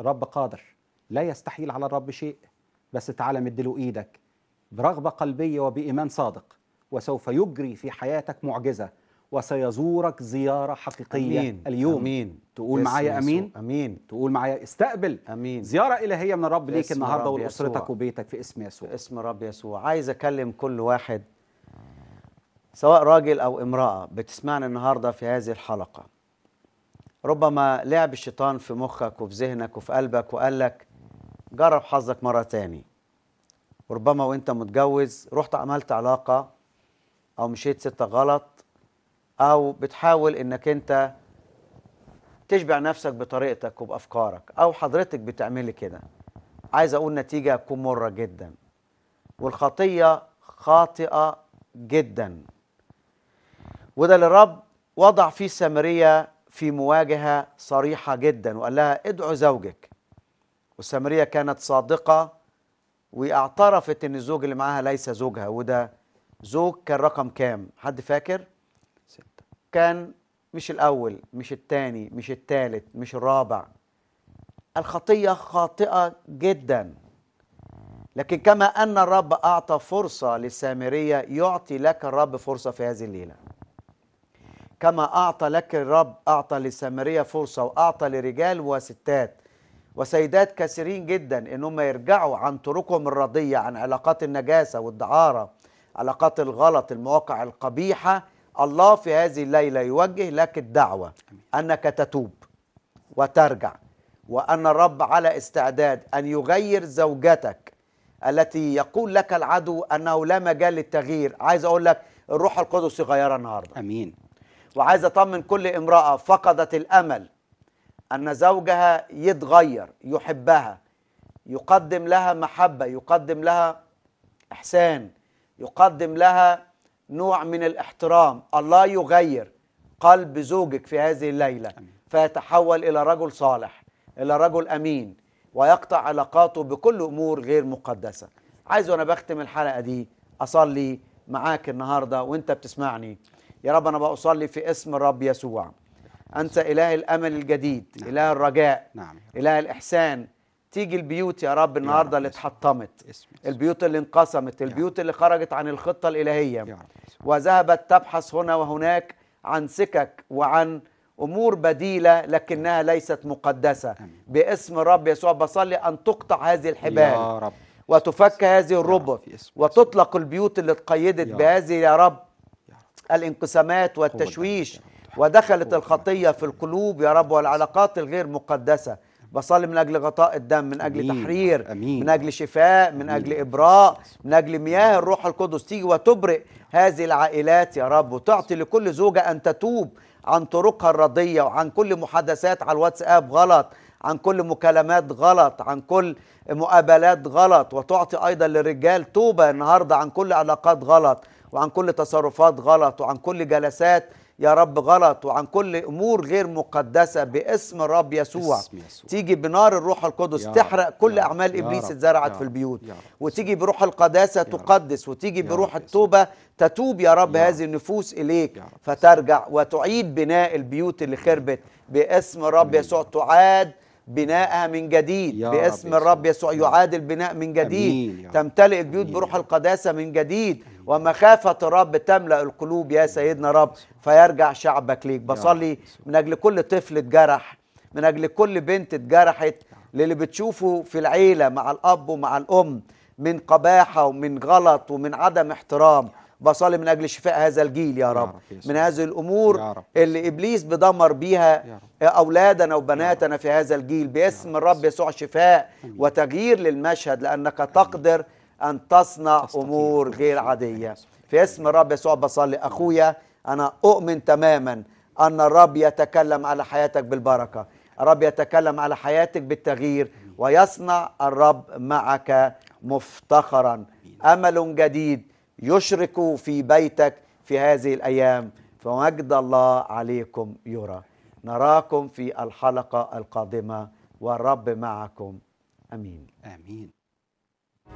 الرب قادر لا يستحيل على الرب شيء بس تعالى مدله ايدك برغبه قلبيه وبايمان صادق وسوف يجري في حياتك معجزه وسيزورك زياره حقيقيه امين اليوم امين تقول باسم معايا يسوع. امين امين تقول معايا استقبل امين زياره الهيه من الرب ليك باسم النهارده الرب ولاسرتك يسوع. وبيتك في اسم يسوع باسم رب يسوع عايز اكلم كل واحد سواء راجل او امراه بتسمعني النهارده في هذه الحلقه ربما لعب الشيطان في مخك وفي ذهنك وفي قلبك وقال لك جرب حظك مره تاني وربما وانت متجوز رحت عملت علاقه او مشيت ستة غلط او بتحاول انك انت تشبع نفسك بطريقتك وبافكارك او حضرتك بتعملي كده عايز اقول نتيجه هتكون مره جدا والخطيه خاطئه جدا وده اللي الرب وضع فيه سامريه في مواجهه صريحه جدا وقال لها ادعو زوجك والسامريه كانت صادقه واعترفت ان الزوج اللي معاها ليس زوجها وده زوج كان رقم كام حد فاكر ستة. كان مش الاول مش الثاني مش الثالث مش الرابع الخطيه خاطئه جدا لكن كما ان الرب اعطى فرصه للسامريه يعطي لك الرب فرصه في هذه الليله كما اعطى لك الرب اعطى للسامريه فرصه واعطى لرجال وستات وسيدات كثيرين جدا انهم يرجعوا عن طرقهم الرضيه عن علاقات النجاسه والدعاره علاقات الغلط المواقع القبيحه الله في هذه الليله يوجه لك الدعوه انك تتوب وترجع وان الرب على استعداد ان يغير زوجتك التي يقول لك العدو انه لا مجال للتغيير عايز اقول لك الروح القدس يغيرها النهارده امين وعايز اطمن كل امراه فقدت الامل ان زوجها يتغير يحبها يقدم لها محبه يقدم لها احسان يقدم لها نوع من الاحترام الله يغير قلب زوجك في هذه الليله فيتحول الى رجل صالح الى رجل امين ويقطع علاقاته بكل امور غير مقدسه عايز وانا بختم الحلقه دي اصلي معاك النهارده وانت بتسمعني يا رب انا بصلي في اسم الرب يسوع انت اله الامل الجديد نعم. اله الرجاء نعم اله الاحسان تيجي البيوت يا رب النهارده اللي يسوع. اتحطمت اسم يسوع. البيوت اللي انقسمت البيوت اللي خرجت عن الخطه الالهيه يا رب يسوع. وذهبت تبحث هنا وهناك عن سكك وعن امور بديله لكنها ليست مقدسه آمين. باسم الرب يسوع بصلي ان تقطع هذه الحبال يا رب وتفك هذه الربط في اسم وتطلق البيوت اللي اتقيدت يا رب. بهذه يا رب يا رب. الانقسامات والتشويش يا رب. ودخلت قوة الخطيه في القلوب يا رب والعلاقات الغير مقدسه بصلي من اجل غطاء الدم من اجل أمين. تحرير أمين. من اجل شفاء من أمين. اجل ابراء من اجل مياه الروح القدس تيجي وتبرئ هذه العائلات يا رب وتعطي لكل زوجه ان تتوب عن طرقها الرضيه وعن كل محادثات على الواتساب غلط عن كل مكالمات غلط عن كل مقابلات غلط وتعطي ايضا للرجال توبه النهارده عن كل علاقات غلط وعن كل تصرفات غلط وعن كل جلسات يا رب غلط وعن كل امور غير مقدسه باسم الرب يسوع اسم يسوع. تيجي بنار الروح القدس يا رب. تحرق كل يا رب. اعمال يا ابليس رب. اتزرعت يا في رب. البيوت يا رب. وتيجي بروح القداسه رب. تقدس وتيجي يا بروح رب. التوبه تتوب يا رب يا هذه النفوس اليك يا رب. فترجع وتعيد بناء البيوت اللي خربت باسم الرب يسوع تعاد بناءها من جديد يا رب باسم يسوع. الرب يسوع يا رب. يعاد البناء من جديد أمين يا رب. تمتلئ البيوت أمين بروح يا رب. القداسه من جديد ومخافه الرب تملا القلوب يا سيدنا رب فيرجع شعبك ليك بصلي من اجل كل طفل اتجرح من اجل كل بنت اتجرحت للي بتشوفه في العيله مع الاب ومع الام من قباحه ومن غلط ومن عدم احترام بصلي من اجل شفاء هذا الجيل يا رب رب يسوع. من هذه الامور يا رب. اللي ابليس بدمر بيها يا رب. اولادنا وبناتنا في هذا الجيل باسم الرب يسوع شفاء وتغيير للمشهد لانك تقدر ان تصنع تستطيع امور كل غير شيء. عاديه في اسم الرب يسوع بصلي اخويا انا اؤمن تماما ان الرب يتكلم على حياتك بالبركه الرب يتكلم على حياتك بالتغيير ويصنع الرب معك مفتخرا امل جديد يشرك في بيتك في هذه الايام فمجد الله عليكم يرى نراكم في الحلقه القادمه والرب معكم امين امين